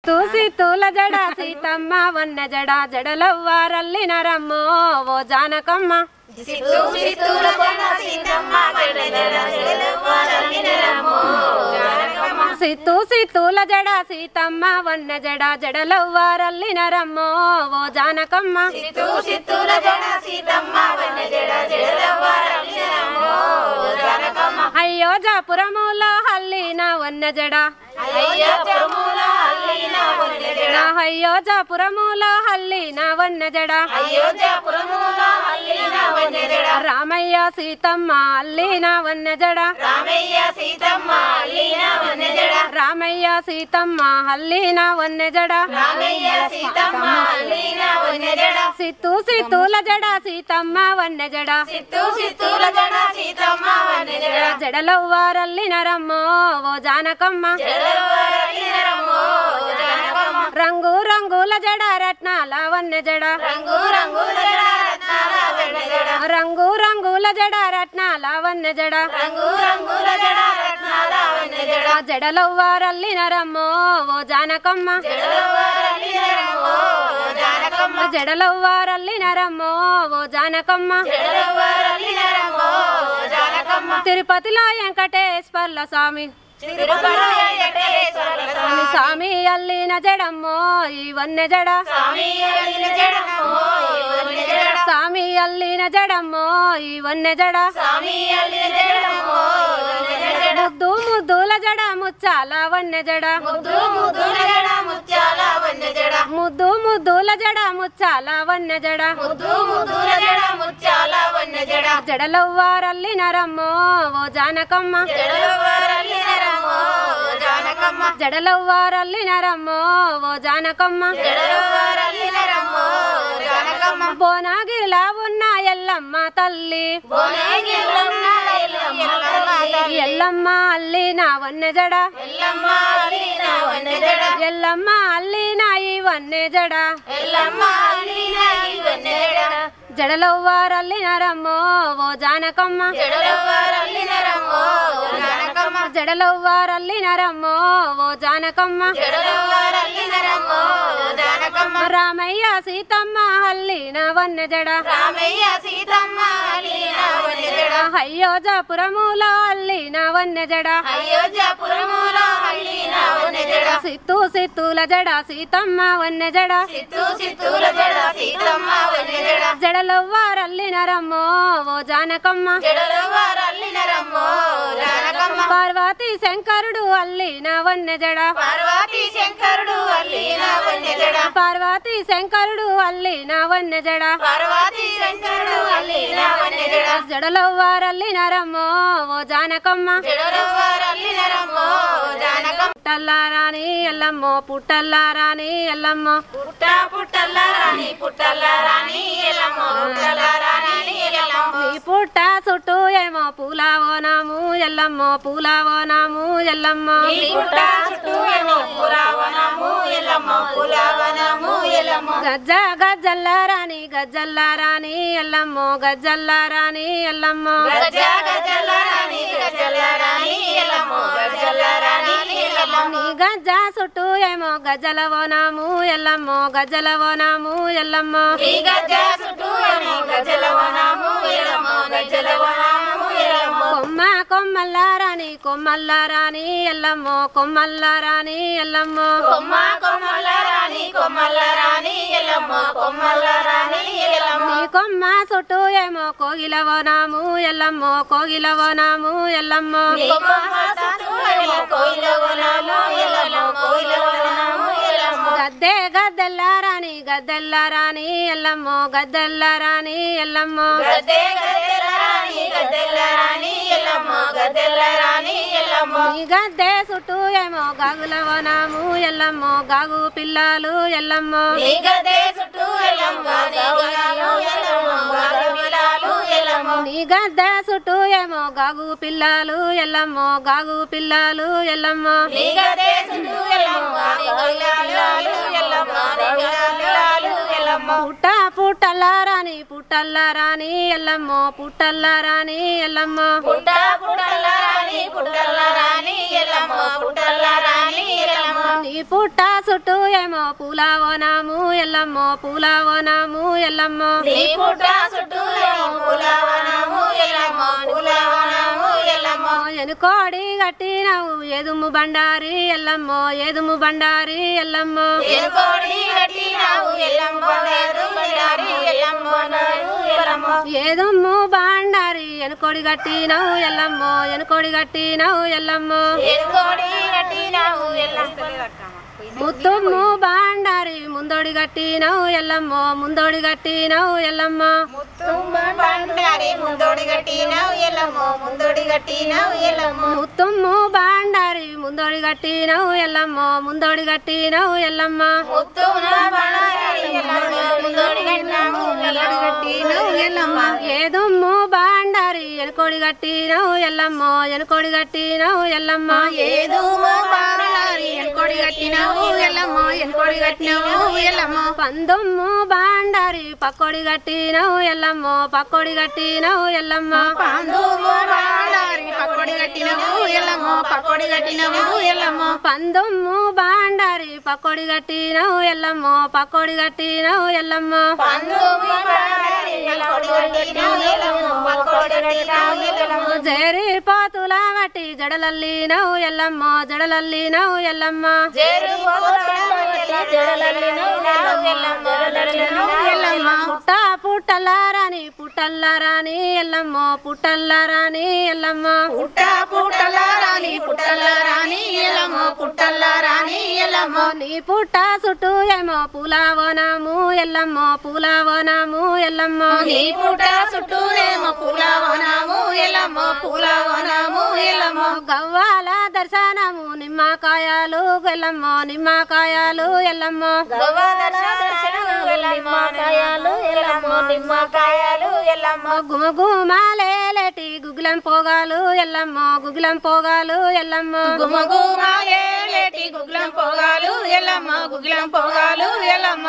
సిత్తు సిత్తుల జడ సీతమ్మ వన్న జడ జడలవ్వారల్లిన రమ్మో ఓ జానకమ్మ సిత్తు సిత్తుల జడ సీతమ్మ జడ జడ జడలవ్వారల్లిన రమ్మో జానకమ్మ సిత్తు సిత్తుల జడ సీతమ్మ వన్న జడ జడలవ్వారల్లిన రమ్మో ఓ జానకమ్మ సిత్తు సిత్తుల జడ సీతమ్మ వన్న జడ జడలవ్వారల్లిన రమ్మో జానకమ్మ అయ్యో జాపురములో హల్లిన వన్న జడ అయ్య ప్రముల అల్లిన వన్న జడ అయ్యో జాపురములో హల్లిన వన్న జడ అయోధ్యపురముల అల్లిన వన్న జడ రామయ్య సీతమ్మ అల్లిన వన్న జడ రామయ్య సీతమ్మ అల్లిన వన్న జడ రామయ్య సీతమ్మ అల్లిన వన్న జడ రామయ్య సీతమ్మ అల్లిన వన్న జడ సిత్తు సిత్తుల జడ సీతమ్మ వన్న జడ సిత్తు సిత్తుల జడ సీతమ్మ వన్న జడ జడలవ్వారల్లిన రమ్మో ఓ జానకమ్మ జడలవ్వారల్లిన రమ్మో జానకమ్మ రంగు రంగుల జడ రత్నాల వన్న జడ రంగు రంగుల జడ రత్నాల వన్న జడ రంగు రంగుల జడ రత్నాల వన్న జడ రంగు రంగుల జడ రత్నాల వన్న జడ జడలవ్వారల్లిన రమ్మో ఓ జానకమ్మ జడలవ్వారల్లిన రమ్మో జానకమ్మ జడలవ్వారల్లిన రమ్మో ఓ జానకమ్మ జడలవ్వారల్లిన రమ్మో జానకమ్మ తిరుపతిలో వెంకటేశ్వర్ల స్వామి తిరుపతిలో వెంకటేశ్వర స్వామి స్వామి అల్లిన జడమ్మో ఈ వన్నె జడ స్వామి అల్లిన జడమ్మో వన్న జడ స్వామి అల్లిన జడమ్మో ఈ వన్నె జడ స్వామి అల్లిన జడమ్మో వన్న జడ ముద్దు ముద్దుల జడ ముచ్చాల వన్నె జడ ముద్దు ముద్దుల జడ ముత్యాల వన్న జడ ముద్దు ముద్దుల జడ ముచ్చాల వన్నె జడ ముద్దు ముద్దుల జడ ముత్యాల వన్న జడ జడలవ్వారల్లిన రమ్మో ఓ జానకమ్మ జడలవ్వారల్లిన రమ్మో జానకమ్మ జడలవ్వారల్లిన రమ్మో ఓ జానకమ్మ జడలవ్వారల్లిన రమ్మో జానకమ్మ బోనాగిరిలా ఉన్న ఎల్లమ్మ తల్లి బోనేగిల్లమ్మ ఎల్లమ్మ తల్లి. ఎల్లమ్మ అల్లిన వన్నె జడ ఎల్లమ్మ అల్లిన వన్న జడ ఎల్లమ్మ అల్లిన ఈ వన్నె జడ ఎల్లమ్మ అల్లిన ఈ వన్న జడ జడలవ్వారల్లిన రమ్మో ఓ జానకమ్మ జడలవ్వారల్లిన రమ్మో జానకమ్మ జడలవ్వారల్లిన రమ్మో ఓ జానకమ్మ జడలవ్వారల్లిన రమ్మో జానకమ్మ రామయ్య సీతమ్మ అల్లిన వన్నె జడ రామయ్య సీతమ్మ అల్లిన వన్న జడ అయ్యో జాపురములో అల్లిన వన్నె జడ అయోధ్యపురములో అల్లిన వన్న జడ సిత్తు సిత్తుల జడ సీతమ్మ వన్నె జడ సిత్తు సిత్తుల జడ సీతమ్మ వన్న జడ జడలవ్వారల్లిన రమ్మో ఓ జానకమ్మ జడలవ్వారల్లిన రమ్మో జానకమ్మ పార్వతి శంకరుడు అల్లిన వన్నె జడ పార్వతీ శంకరుడు అల్లిన వన్న జడ పార్వతి శంకరుడు అల్లిన వన్నె జడ పార్వతీ శంకరుడు అల్లిన వన్న జడ జడలవ్వారల్లిన రమ్మో ఓ జానకమ్మ జడలవ్వారల్లిన రమ్మో జానకమ్మ పుట్టల్లారాని ఎల్లమ్మో పుట్టల్లారాని ఎల్లమ్మో పుట్ట పుట్టల్ల రాణి పుట్టల్ల రాణి ఎల్లమ్మ పుట్టల్ల రాణి ఎల్లమ్మ నీ పుట్ట చుట్టూ ఏమో పూలావోనాము ఎల్లమ్మో పూలావోనాము ఎల్లమ్మో నీ పుట్ట చుట్టూ ఏమో పురావనము ఎల్లమ్మ పురావనము ఎల్లమ్మ గజ్జ గజ్జల్లారాని గజ్జల్లారాని ఎల్లమ్మో గజ్జల్లారాని ఎల్లమ్మో గజ గజల రాణి గజల రాణి ఎల్లమ్మ గజల రాణి ఎల్లమ్మ నీ గజ్జ చుట్టూ ఏమో గజ్జలవోనాము ఎల్లమ్మో గజ్జలవోనాము ఎల్లమ్మో నీ గజ చుట్టూ ఏమో గజల వనము ఎల్లమ్మ గజల వనము ఎల్లమ్మ కొమ్మ కొమ్మల్లారాని కొమ్మల్లారాని ఎల్లమ్మో కొమ్మల్లారాని ఎల్లమ్మో కొమ్మ కొమ్మల రాణి కొమ్మల రాణి ఎల్లమ్మ కొమ్మల రాణి ఎల్లమ్మ నీ కొమ్మ చుట్టూ ఏమో కోగిలవోనాము ఎల్లమ్మో కోగిలవోనాము ఎల్లమ్మో నీ కొమ్మ చుట్టూ ఏమో కోయిల వనము ఎల్లమ్మ కోయిల వనము ఎల్లమ్మ గద్దె గద్దెల్లారాని గద్దెల్లారాని ఎల్లమ్మో గద్దెల్లారాని ఎల్లమ్మో గద్దె గద్దెల రాణి గద్దెల రాణి ఎల్లమ్మ గద్దెల రాణి ఎల్లమ్మ నీ గద్దె చుట్టూ ఏమో గాగులవోనాము ఎల్లమ్మో గాగు పిల్లలు ఎల్లమ్మో నీ గద్దె చుట్టూ ఎల్లమ్మ గౌలాలు ఎల్లమ్మ గౌరవిలాలు ఎల్లమ్మ నీ గద్దె చుట్టూ ఏమో గాగు పిల్లలు ఎల్లమ్మో గాగు పిల్లలు ఎల్లమ్మో నీ గద్దె చుట్టూ ఎల్లమ్మ గౌలాలు ఎల్లమ్మ గౌలాలు ఎల్లమ్మ పుట్ట పుట్టల్లారాని పుట్టల్లారాని ఎల్లమ్మో పుట్టల్లారాని ఎల్లమ్మో పుట్ట పుట్టల రాణి రాణి పుట్టల్ల రాణి ఎల్లమ్మ పుట్టల్ల రాణి ఎల్లమ్మ నీ పుట్ట చుట్టూ ఏమో పూల వనము ఎల్లమ్మో పూల వనము ఎల్లమ్మో నీ పుట్ట చుట్టూ ఏమో పులవనము ఎల్లమ్మ పులవనము ఎల్లమ్మ ఎనుకోడి గట్టినవు ఎదుము బండారి ఎల్లమ్మో ఎదుము బండారి ఎల్లమ్మో ఎనుకోడి కట్టినావు ఎల్లమ్మ బండారు బండారు ఎల్లమ్మ బండారు ఎల్లమ్మ ఏదుమ్ము బండారి ఎనుకోడి గట్టినవు ఎల్లమ్మో ఎనుకోడి గట్టినవు ఎల్లమ్మో ఎనుకోడి కట్టినావు ఎల్లమ్మ ముత్తుమ్ము బండారి ముందోడి గట్టినవు ఎల్లమ్మో ముందోడి గట్టినవు ఎల్లమ్మో తుంబ బండారి ముందోడి కట్టినావు ఎల్లమ్మ ముందోడి కట్టినావు ఎల్లమ్మ ముత్తుమ్ము బండారి ముందోడి గట్టినవు ఎల్లమ్మో ముందోడి గట్టినవు ఎల్లమ్మ ముత్తున బండారి ఎల్లమ్మ ముందోడి కట్టినావు ముందోడి కట్టినావు ఎల్లమ్మ ఏదుమ్ము బండారి ఎనుకోడి గట్టినవు ఎల్లమ్మో ఎనుకోడి గట్టినవు ఎల్లమ్మ ఏదో బండారి ఎనుకోడి కట్టినావు ఎల్లమ్మ ఎనుకోడి కట్టినావు ఎల్లమ్మ పందుమ్ము బండారి పక్కోడి గట్టినవు ఎల్లమ్మో పక్కోడి గట్టినవు ఎల్లమ్మ పందుము బండారి పకోడి కట్టినావు ఎల్లమ్మ పకోడి కట్టినావు ఎల్లమ్మ పందుమ్ము బండారి పక్కోడి గట్టినవు ఎల్లమ్మో పక్కోడి గట్టినవు ఎల్లమ్మ పందుము బండారి పకోడి కట్టినావు ఎల్లమ్మ పకోడి కట్టినావు ఎల్లమ్మ జేరి పోతుల వట్టి జడలల్లినవు ఎల్లమ్మో జడలల్లినవు ఎల్లమ్మ జేరు ఎల్లమ్మ పుట్ట పుట్టల్లారాని పుట్టల్లారాని ఎల్లమ్మో పుట్టల్లారాని ఎల్లమ్మ పుట్ట పుట్టల రాణి పుట్టల రాణి ఎల్లమ్మ పుట్టల రాణి ఎల్లమ్మ నీ పుట్ట చుట్టూ ఏమో పూలవనము ఎల్లమ్మో పూలవనము ఎల్లమ్మ నీ పుట్ట చుట్టూనేమో పూల వనము ఎల్లమ్మ పూల వనము ఎల్లమ్మ గవ్వాల దర్శనము నిమ్మకాయలు ఎల్లమ్మో నిమ్మకాయలు ఎల్లమ్మో నిమ్మకాయలు ఎల్లమ్మ నిమ్మకాయలు ఎల్లమ్మ గుమగుమాలేటి గుగ్గులం పోగాలు ఎల్లమ్మో గుగ్గులం పోగాలు ఎల్లమ్మో గుమగుమాలేటి గుగ్లం పోగాలు ఎల్లమ్మ గుగ్లం పోగాలు ఎల్లమ్మ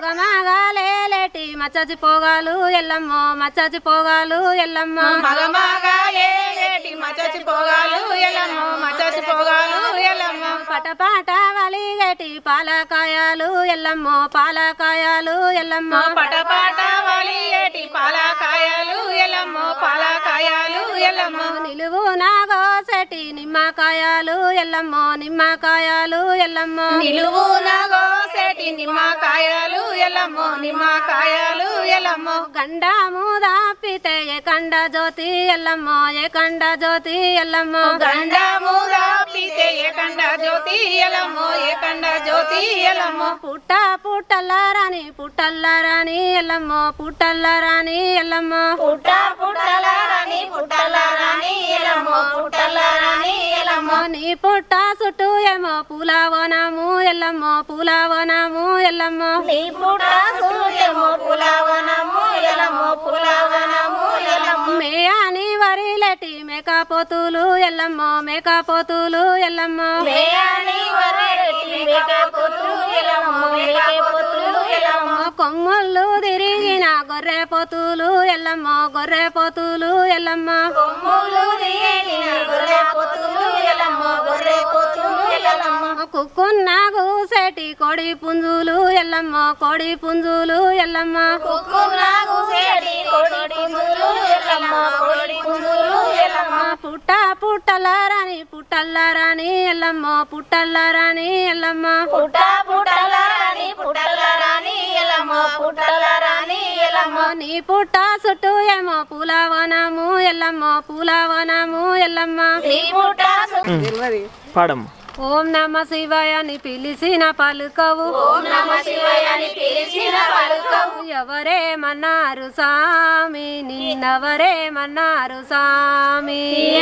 మగమగాలేటి మచ్చచి పోగాలు ఎల్లమ్మో మచ్చచి పోగాలు ఎల్లమ్మో మగమగా ఏటి మచచి పోగాలు ఎల్లమ్మ మచచి పోగాలు ఎల్లమ్మ పటపాట వలిగేటి పాలకాయలు ఎల్లమ్మో పాలకాయలు ఎల్లమ్మో పటపాట వాలి ఏటి పాలకాయలు ఎల్లమ్మ పాలకాయలు ఎల్లమ్మ నిలువు నాగోసెటి నిమ్మకాయలు ఎల్లమ్మో నిమ్మకాయలు ఎల్లమ్మో నిలువు నగోసేటి నిమ్మకాయలు ఎల్లమ్మ నిమ్మకాయలు ఎల్లమ్మ గండము దాపితే ఏ కండ జ్యోతి ఎల్లమ్మో ఏ కండ జ్యోతి ఎల్లమ్మో గండము దాపితే ఏకండ జ్యోతి ఎల్లమ్మ ఏకండ జ్యోతి ఎల్లమ్మ పుట్ట పుట్టల్లారాని పుట్టల్లారాని ఎల్లమ్మో పుట్టల్లారాని ఎల్లమ్మో పుట్ట పుట్టల రాణి పుట్టల రాణి ఎల్లమ్మ పుట్టల రాణి ఎల్లమ్మ నీ పుట్ట చుట్టూ ఏమో పూలవనము ఎల్లమ్మో పూలవనము ఎల్లమ్మో నీ పుట్ట సూర్యము పులవనము ఎల్లమ్మ పులవనము ఎల్లమ్మ మేయాని వరిలెటి మేకపోతులు ఎల్లమ్మో మేకపోతులు ఎల్లమ్మో మేయాని వరటి మేకపోతులు ఎల్లమ్మ మేకపోతులు ఎల్లమ్మ కొమ్ముళ్ళు తిరిగిన గొర్రె పోతులు ఎల్లమ్మో గొర్రె పోతులు ఎల్లమ్మో కొమ్ములు దిగిన గొర్రె పొతులు ఎల్లమ్మ గొర్రె పొతులు ఎల్లమ్మ కుక్కున్న గూసేటి కోడి పుంజులు ఎల్లమ్మో కోడి పుంజులు ఎల్లమ్మో కుక్కునాగు సేడి కోడి పుంజులు ఎల్లమ్మ కోడి పుంజులు ఎల్లమ్మ పుట్ట పుట్టలారాని పుట్టల్లారాని ఎల్లమ్మో పుట్టల్లారాని ఎల్లమ్మో పుట్ట పుట్టల రాణి పుట్టల రాణి ఎల్లమ్మ పుట్టల రాణి ఎల్లమ్మ నీ పుట్ట చుట్టూ ఏమో పూలవనము ఎల్లమ్మో పూలవనము ఎల్లమ్మ నీ పుట్ట సు- పాడమ్మ ఓం నమ శివాయ అని పిలిచిన పలుకవు ఓం నమ శివాయ అని పిలిచిన పలుకవు ఎవరేమన్నారు సామి నిన్నెవరేమన్నారు సామి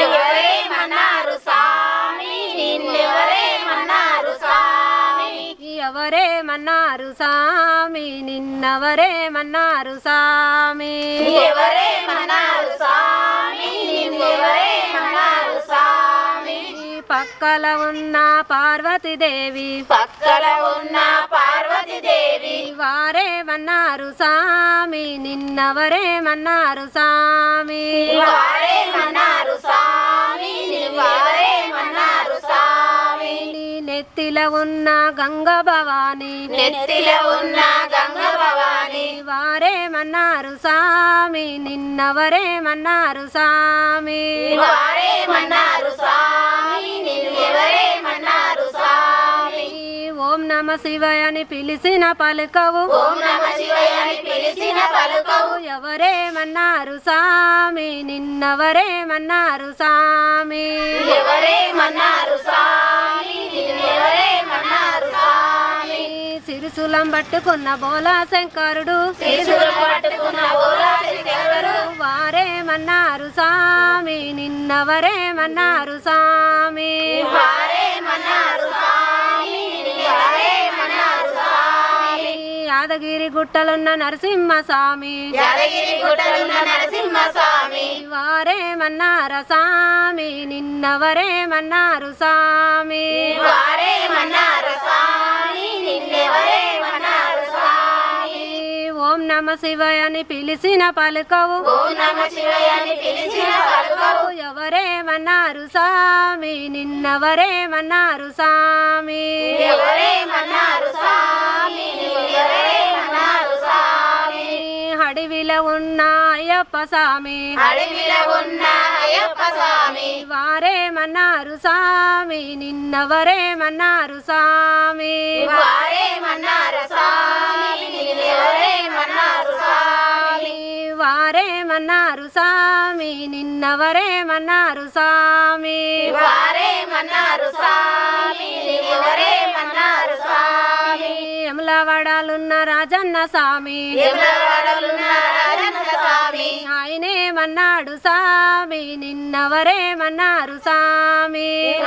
ఎవరేమన్నారు సామి నిన్నెవరేమన్నారు సామి ఎవరేమన్నారు సామి నిన్నెవరేమన్నారు సామి ఎవరేమన్నారు స్వామి నిన్నెవరేమన్నారు స్వామి పక్కల ఉన్న పార్వతీదేవి పక్కల ఉన్న పార్వతీదేవి వారేమన్నారు సామి నిన్నెవరేమన్నారు సామి వారేమన్నారు స్వామి నిన్ను నెత్తిలో ఉన్న గంగ భవాని నెత్తిలో ఉన్న గంగ భవాని వారేమన్నారు సామి నిన్నవరేమన్నారు సామి వారేమన్నారు స్వామి నిన్ను ఎవరేమన్నారు స్వామి ఓం నమ శివాయ అని పిలిచిన పలుకవు ఓం నమ శివయ్య అని పిలిచిన పలుకవు ఎవరేమన్నారు సామి నిన్నవరేమన్నారు సామి ఎవరేమన్నారు స్వామి నిన్ను ఎవరేమన్నారు స్వామి సిరుసులం పట్టుకున్న బోలా శంకరుడు శిశువులు పట్టుకున్న ఓలా శంకరుడు వారేమన్నారు సామి నిన్నవరేమన్నారు సామి వారేమన్నారు స్వామి నిన్ను ఎవరేమన్నారు స్వామి యాదగిరి గుట్టలున్న నరసింహ స్వామి యాదగిరి గుట్టలున్న నరసింహ స్వామి వారేమన్నార సామి నిన్నవరేమన్నారు సామి వారేమన్నారు స్వామి నిన్నెవరేమన్నారు స్వామి ఓం నమ శివాయ అని పిలిచిన పలుకవు ఓం నమ శివయ్య అని పిలిచిన పలుకవు ఎవరేమన్నారు సామి నిన్నవరేమన్నారు సామి ఎవరేమన్నారు స్వామి ఎవరేమన్నారు స్వామి అడవిలో ఉన్న అయ్యప్ప స్వామి అడవిలో ఉన్న అయ్యప్ప స్వామి వారేమన్నారు సామి నిన్నవరేమన్నారు సామి వారేమన్నారు స్వామి ఎవరేమన్నారు స్వామి వారేమన్నారు సామి నిన్నవరేమన్నారు సామి వారేమన్నారు స్వామి ఎవరేమన్నారు స్వామి యములవాడాలున్న రాజన్న స్వామి ఎవరవడలున్న రాజన్న స్వామి ఆయనేమన్నాడు సామి నిన్నవరేమన్నారు సామి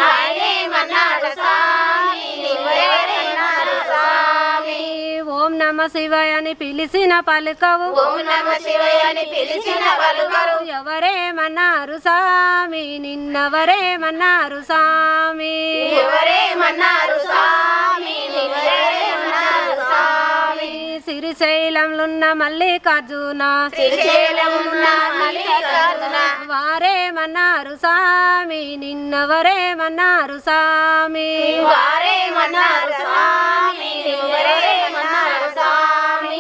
ఆయనేమన్నాడు స్వామి ఎవరేమన్నారు స్వామి ఓం నమ శివాయ అని పిలిచిన పలుకవు ఓం నమ శివయ్య అని పిలిచిన పలుకరు ఎవరేమన్నారు సామి నిన్నవరేమన్నారు సామి ఎవరేమన్నారు స్వామి ఎవరేమన్నారు స్వామి శ్రీశైలంలున్న మల్లికార్జున శ్రీశైలమున్న మల్లికార్జున వారేమన్నారు సామి నిన్నవరేమన్నారు సామి వారేమన్నారు స్వామి ఎవరేమన్నారు స్వామి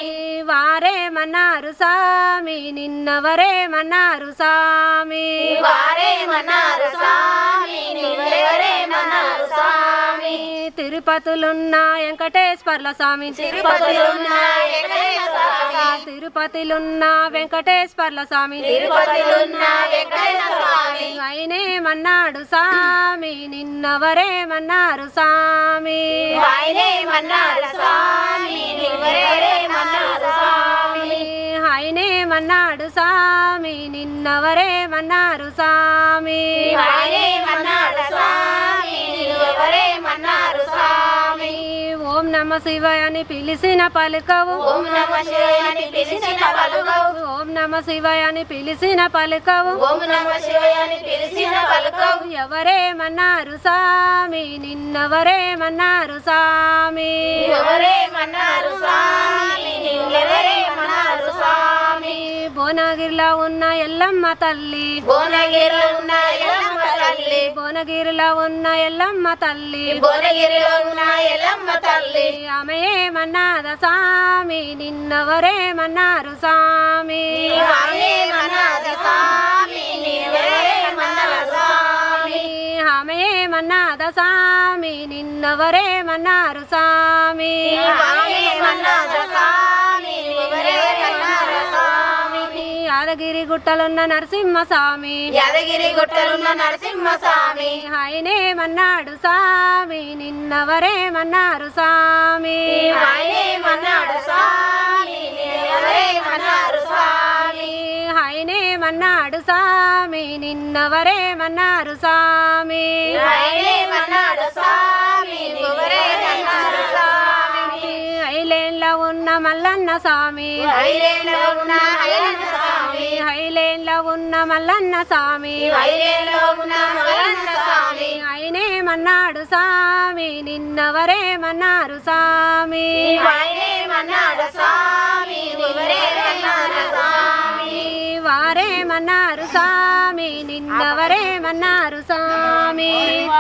వారేమన్నారు సామి నిన్నవరేమన్నారు సామి వారేమన్నారు స్వామి ఎవరేమన్నారు స్వామి తిరుపతులున్న వెంకటేశ్వర్ల స్వామి తిరుపతిలున్న వెంకటేశ్వర స్వామి తిరుపతిలున్న వెంకటేశ్వర్ల స్వామి తిరుపతిలున్న వెంకటేశ్వర స్వామి ఆయనేమన్నాడు సామి నిన్నవరేమన్నారు సామి ఆయనేమన్నారు స్వామి ఎవరేమన్నారు స్వామి ఆయనేమన్నాడు సామి నిన్నవరేమన్నారు సామి ఆయనేమన్నాడు స్వామి ఎవరేమన్నారు స్వామి ఓం నమ శివాయ అని పిలిచిన పలుకవు ఓం నమ శివయ్య అని పిలిచిన పలుకవు ఓం నమ శివాయ అని పిలిచిన పలుకవు ఓం నమ శివయ్య అని పిలిచిన పలుకవు ఎవరేమన్నారు సామి నిన్నవరేమన్నారు సామి ఎవరేమన్నారు స్వామి ఎవరేమన్నారు స్వామి భువనగిరిలో ఉన్న ఎల్లమ్మ తల్లి భువనగిరిలో ఉన్న ఎల్లమ్మ తల్లి భువనగిరిలో ఉన్న ఎల్లమ్మ తల్లి భువనగిరిలో ఉన్న ఎల్లమ్మ తల్లి ఆమె ఏమన్నాద సామి నిన్నవరేమన్నారు సామి ఆయనేమన్నాడు స్వామి ఎవరేమన్నారు స్వామి ఆమె ఏమన్నాద సామి నిన్నవరేమన్నారు సామి ఆయనేమన్నాడు స్వామి ఎవరేమన్నారు స్వామి యాదగిరి గుట్టలున్న నరసింహ స్వామి యాదగిరి గుట్టలున్న నరసింహ స్వామి ఆయనేమన్నాడు సామి నిన్నవరేమన్నారు సామి ఆయనేమన్నాడు స్వామి ఎవరేమన్నారు స్వామి ఆయనేమన్నాడు సామి నిన్నవరేమన్నారు సామి ఆయనేమన్నాడు స్వామి ఎవరేమన్నారు స్వామి ఐలేన్లో ఉన్న మల్లన్న స్వామి ఐలేలో ఉన్న అయ్యన్న స్వామి ఐలేన్లో ఉన్న మల్లన్న స్వామి ఐలేలో ఉన్న మల్లన్న స్వామి ఆయనేమన్నాడు సామి నిన్నవరేమన్నారు సామి ఆయనేమన్నాడు స్వామి ఎవరేమన్నారు స్వామి వారేమన్నారు సామి నిన్నవరేమన్నారు సామి